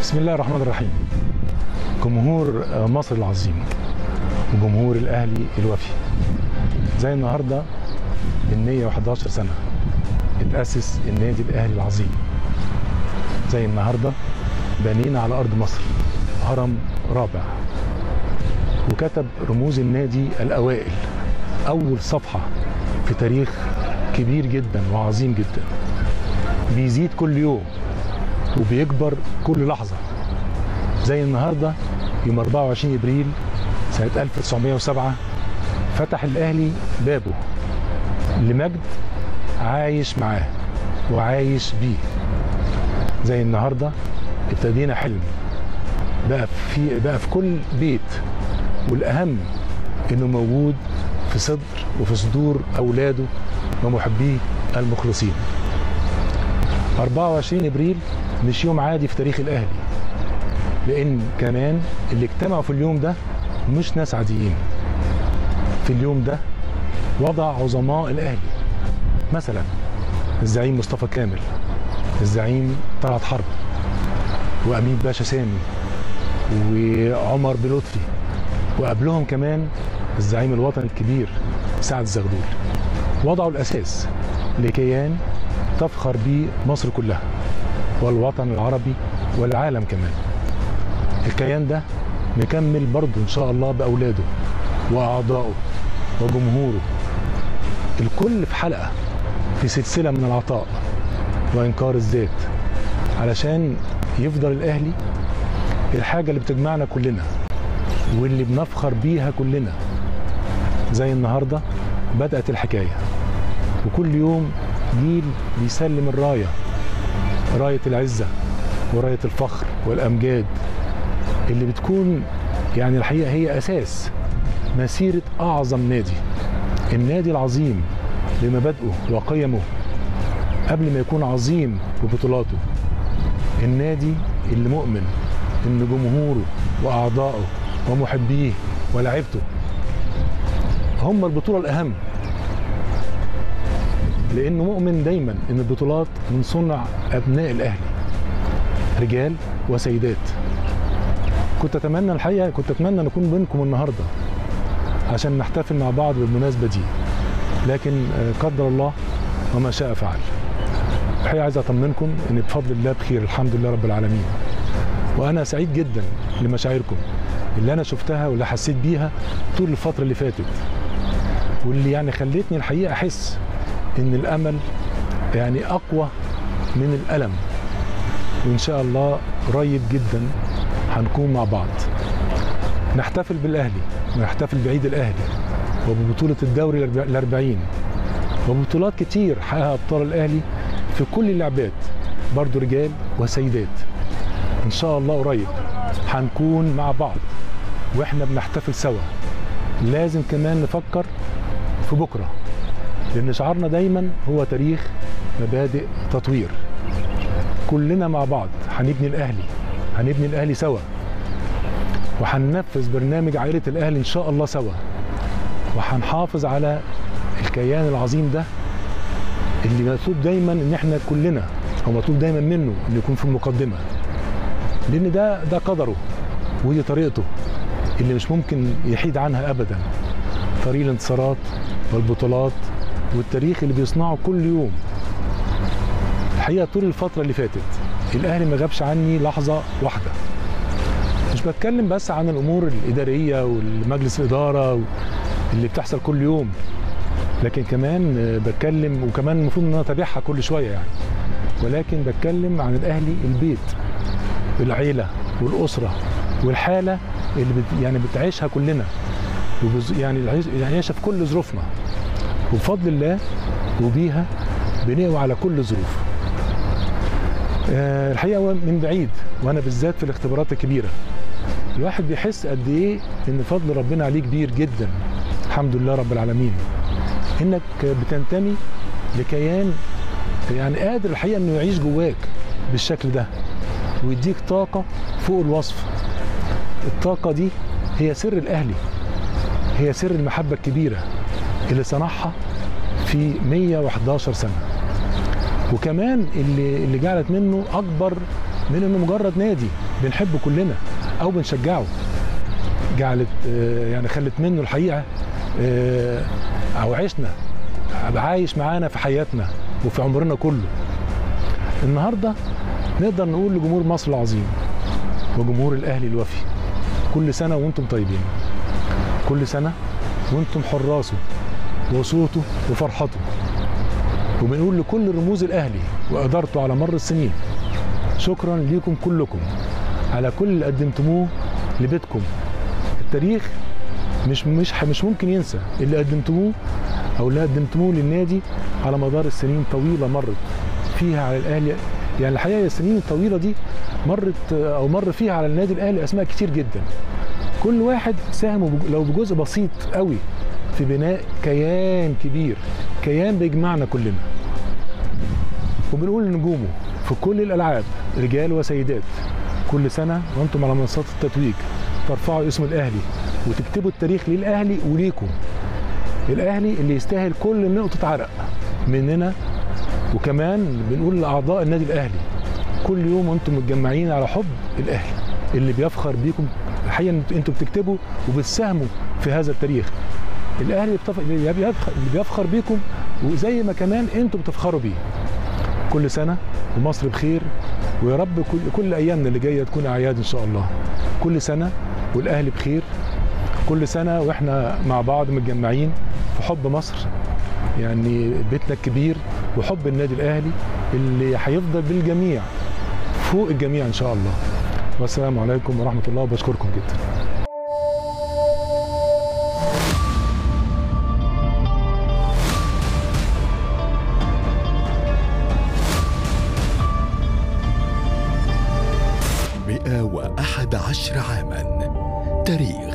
بسم الله الرحمن الرحيم جمهور مصر العظيم وجمهور الاهلي الوفي زي النهارده من 111 سنه اتاسس النادي الاهلي العظيم زي النهارده بنينا على ارض مصر هرم رابع وكتب رموز النادي الاوائل اول صفحه في تاريخ كبير جدا وعظيم جدا بيزيد كل يوم وبيكبر كل لحظه زي النهارده يوم 24 ابريل سنه 1907 فتح الاهلي بابه لمجد عايش معاه وعايش بيه زي النهارده ابتدينا حلم بقى في بقى في كل بيت والاهم انه موجود في صدر وفي صدور اولاده ومحبيه المخلصين 24 ابريل مش يوم عادي في تاريخ الاهلي لان كمان اللي اجتمعوا في اليوم ده مش ناس عاديين في اليوم ده وضع عظماء الاهلي مثلا الزعيم مصطفى كامل الزعيم طلعت حرب وامين باشا سامي وعمر بلطفي وقبلهم كمان الزعيم الوطني الكبير سعد الزغلول وضعوا الاساس لكيان تفخر به مصر كلها والوطن العربي والعالم كمان الكيان ده نكمل برضه ان شاء الله باولاده واعضائه وجمهوره الكل في حلقه في سلسله من العطاء وانكار الذات علشان يفضل الاهلي الحاجه اللي بتجمعنا كلنا واللي بنفخر بيها كلنا زي النهارده بدات الحكايه وكل يوم جيل بيسلم الرايه رايه العزه ورايه الفخر والامجاد اللي بتكون يعني الحقيقه هي اساس مسيره اعظم نادي النادي العظيم بمبادئه وقيمه قبل ما يكون عظيم ببطولاته النادي اللي مؤمن ان جمهوره واعضائه ومحبيه ولاعيبته هم البطوله الاهم لانه مؤمن دايما ان البطولات من صنع ابناء الاهلي رجال وسيدات كنت اتمنى الحقيقه كنت اتمنى ان اكون بينكم النهارده عشان نحتفل مع بعض بالمناسبه دي لكن قدر الله وما شاء فعل الحقيقه عايز اطمنكم ان بفضل الله بخير الحمد لله رب العالمين وانا سعيد جدا لمشاعركم اللي انا شفتها واللي حسيت بيها طول الفتره اللي فاتت واللي يعني خلتني الحقيقه احس ان الامل يعني اقوى من الالم وان شاء الله قريب جدا هنكون مع بعض نحتفل بالاهلي ونحتفل بعيد الاهلي وببطوله الدوري الأربعين وبطولات كتير حققها ابطال الاهلي في كل اللعبات برضو رجال وسيدات ان شاء الله قريب هنكون مع بعض واحنا بنحتفل سوا لازم كمان نفكر في بكره لان شعارنا دايما هو تاريخ مبادئ تطوير كلنا مع بعض هنبني الاهلي هنبني الاهلي سوا وهننفذ برنامج عائله الاهلي ان شاء الله سوا وهنحافظ على الكيان العظيم ده اللي مطلوب دايما ان احنا كلنا او مطلوب دايما منه انه يكون في المقدمه لان ده ده قدره ودي طريقته اللي مش ممكن يحيد عنها ابدا طريق الانتصارات والبطولات والتاريخ اللي بيصنعه كل يوم الحقيقه طول الفتره اللي فاتت الاهلي ما غابش عني لحظه واحده مش بتكلم بس عن الامور الاداريه والمجلس الاداره اللي بتحصل كل يوم لكن كمان بتكلم وكمان المفروض ان انا اتابعها كل شويه يعني ولكن بتكلم عن الاهلي البيت العيله والاسره والحاله اللي بت يعني بتعيشها كلنا يعني العيشه في كل ظروفنا وبفضل الله وبيها بنقوى على كل الظروف أه الحقيقه من بعيد وانا بالذات في الاختبارات الكبيره الواحد بيحس قد ايه ان فضل ربنا عليه كبير جدا الحمد لله رب العالمين انك بتنتمي لكيان يعني قادر الحقيقه انه يعيش جواك بالشكل ده ويديك طاقه فوق الوصف الطاقه دي هي سر الاهلي هي سر المحبه الكبيره اللي صنعها في 111 سنه وكمان اللي اللي جعلت منه اكبر من انه مجرد نادي بنحبه كلنا او بنشجعه جعلت آه، يعني خلت منه الحقيقه آه، او عشنا عايش معانا في حياتنا وفي عمرنا كله النهارده نقدر نقول لجمهور مصر العظيم وجمهور الاهلي الوفي كل سنه وانتم طيبين كل سنه وانتم حراسه وصوته وفرحته وبنقول لكل رموز الاهلي وادارته على مر السنين شكرا ليكم كلكم على كل اللي قدمتموه لبيتكم التاريخ مش مش مش ممكن ينسى اللي قدمتموه او اللي قدمتموه للنادي على مدار السنين طويله مرت فيها على الاهلي يعني الحقيقه السنين الطويله دي مرت او مر فيها على النادي الاهلي اسماء كتير جدا كل واحد ساهم بج- لو بجزء بسيط قوي في بناء كيان كبير كيان بيجمعنا كلنا وبنقول لنجومه في كل الالعاب رجال وسيدات كل سنه وانتم على منصات التتويج ترفعوا اسم الاهلي وتكتبوا التاريخ للاهلي وليكم الاهلي اللي يستاهل كل نقطه عرق مننا وكمان بنقول لاعضاء النادي الاهلي كل يوم وانتم متجمعين على حب الاهلي اللي بيفخر بيكم الحقيقه إن انتم بتكتبوا وبتساهموا في هذا التاريخ الاهلي بيتف- بيفخر بيفخر بيكم وزي ما كمان انتم بتفخروا بيه كل سنه ومصر بخير ويا رب كل, كل ايامنا اللي جايه تكون اعياد ان شاء الله كل سنه والاهلي بخير كل سنه واحنا مع بعض متجمعين في حب مصر يعني بيتنا الكبير وحب النادي الاهلي اللي هيفضل بالجميع فوق الجميع ان شاء الله والسلام عليكم ورحمه الله وبشكركم جدا مئة وأحد عشر عاما تاريخ